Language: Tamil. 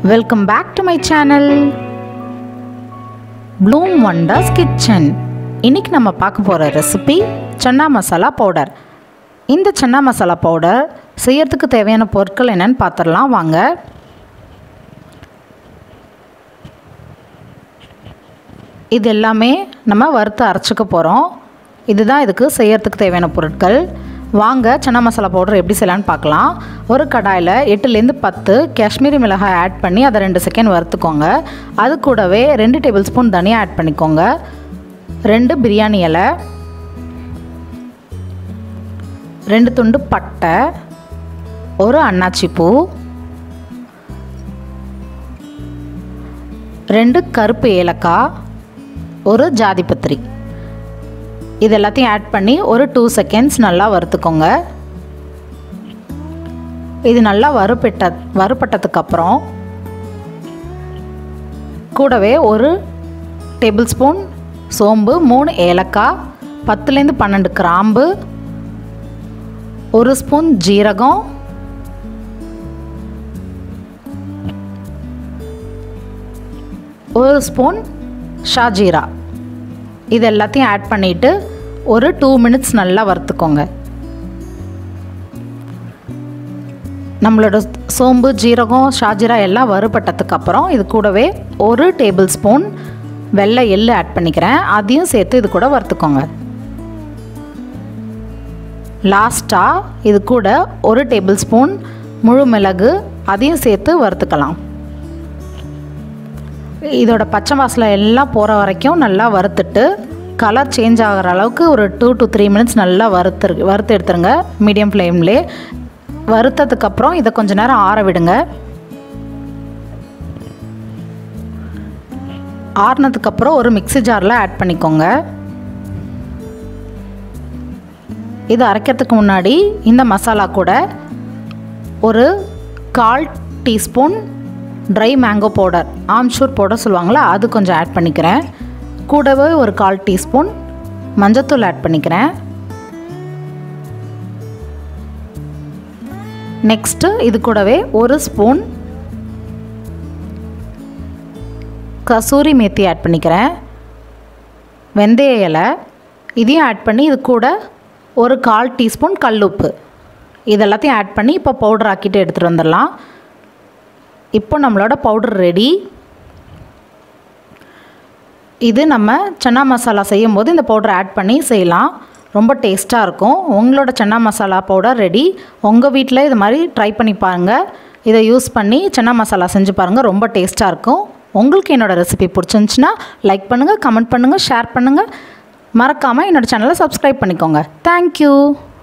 welcome back to my channel Bloom Wonders kitchen இன்னைக்கு நம்ம பார்க்க போகிற ரெசிபி சன்னா மசாலா பவுடர் இந்த சன்னா மசாலா பவுடர் செய்யறதுக்கு தேவையான பொருட்கள் என்னன்னு பார்த்துடலாம் வாங்க இது எல்லாமே நம்ம வறுத்து அரைச்சிக்க போகிறோம் இதுதான் இதுக்கு செய்யறதுக்கு தேவையான பொருட்கள் வாங்க சன்னா மசாலா பவுடர் எப்படி செய்யலான்னு பார்க்கலாம் ஒரு கடாயில் எட்டுலேருந்து பத்து காஷ்மீரி மிளகாய் ஆட் பண்ணி அதை ரெண்டு செகண்ட் வறுத்துக்கோங்க அது கூடவே ரெண்டு டேபிள் ஸ்பூன் தனியாக ஆட் பண்ணிக்கோங்க ரெண்டு பிரியாணி இலை ரெண்டு துண்டு பட்டை ஒரு அன்னாச்சி பூ ரெண்டு கருப்பு ஏலக்காய் ஒரு ஜாதிபத்திரி இது எல்லாத்தையும் ஆட் பண்ணி ஒரு டூ செகண்ட்ஸ் நல்லா வறுத்துக்கோங்க இது நல்லா வறுப்பட்ட வறுப்பட்டதுக்கு அப்புறம் கூடவே ஒரு டேபிள் ஸ்பூன் சோம்பு மூணு ஏலக்காய் பத்துலேருந்து பன்னெண்டு கிராம்பு ஒரு ஸ்பூன் ஜீரகம் ஒரு ஸ்பூன் ஷாஜீரா இது எல்லாத்தையும் ஆட் பண்ணிவிட்டு ஒரு டூ மினிட்ஸ் நல்லா வறுத்துக்கோங்க நம்மளோட சோம்பு ஜீரகம் ஷாஜீரா எல்லாம் வறுபட்டதுக்கு அப்புறம் இது கூடவே ஒரு டேபிள் ஸ்பூன் வெள்ளை எள்ளு ஆட் பண்ணிக்கிறேன் அதையும் சேர்த்து இது கூட வறுத்துக்கோங்க லாஸ்ட்டாக இது கூட ஒரு டேபிள் ஸ்பூன் முழு மிளகு அதையும் சேர்த்து வறுத்துக்கலாம் இதோட பச்சை வாசலை எல்லாம் போகிற வரைக்கும் நல்லா வறுத்துட்டு கலர் சேஞ்ச் ஆகிற அளவுக்கு ஒரு டூ டு த்ரீ மினிட்ஸ் நல்லா வறுத்து வறுத்து எடுத்துருங்க மீடியம் ஃப்ளேம்லே வறுத்ததுக்கப்புறம் இதை கொஞ்ச நேரம் ஆற விடுங்க ஆறுனதுக்கப்புறம் ஒரு மிக்சி ஜாரில் ஆட் பண்ணிக்கோங்க இது அரைக்கிறதுக்கு முன்னாடி இந்த மசாலா கூட ஒரு கால் teaspoon dry mango powder amchur powder சொல்லுவாங்களா அது கொஞ்சம் ஆட் பண்ணிக்கிறேன் கூடவே ஒரு கால் டீஸ்பூன் மஞ்சத்தூள் ஆட் பண்ணிக்கிறேன் நெக்ஸ்ட்டு இது கூடவே ஒரு ஸ்பூன் கசூரி மேத்தி ஆட் பண்ணிக்கிறேன் வெந்தய இலை இதையும் ஆட் பண்ணி இது கூட ஒரு கால் டீஸ்பூன் கல்லுப்பு இதெல்லாத்தையும் ஆட் பண்ணி இப்போ பவுடர் ஆக்கிட்டு எடுத்துகிட்டு வந்துடலாம் இப்போ நம்மளோட பவுடர் ரெடி இது நம்ம சன்னா மசாலா செய்யும் போது இந்த பவுடர் ஆட் பண்ணி செய்யலாம் ரொம்ப டேஸ்ட்டாக இருக்கும் உங்களோட சன்னா மசாலா பவுடர் ரெடி உங்கள் வீட்டில் இது மாதிரி ட்ரை பண்ணி பாருங்கள் இதை யூஸ் பண்ணி சன்னா மசாலா செஞ்சு பாருங்கள் ரொம்ப டேஸ்ட்டாக இருக்கும் உங்களுக்கு என்னோடய ரெசிபி பிடிச்சிருந்துச்சின்னா லைக் பண்ணுங்கள் கமெண்ட் பண்ணுங்கள் ஷேர் பண்ணுங்கள் மறக்காமல் என்னோடய சேனலை சப்ஸ்கிரைப் பண்ணிக்கோங்க தேங்க்யூ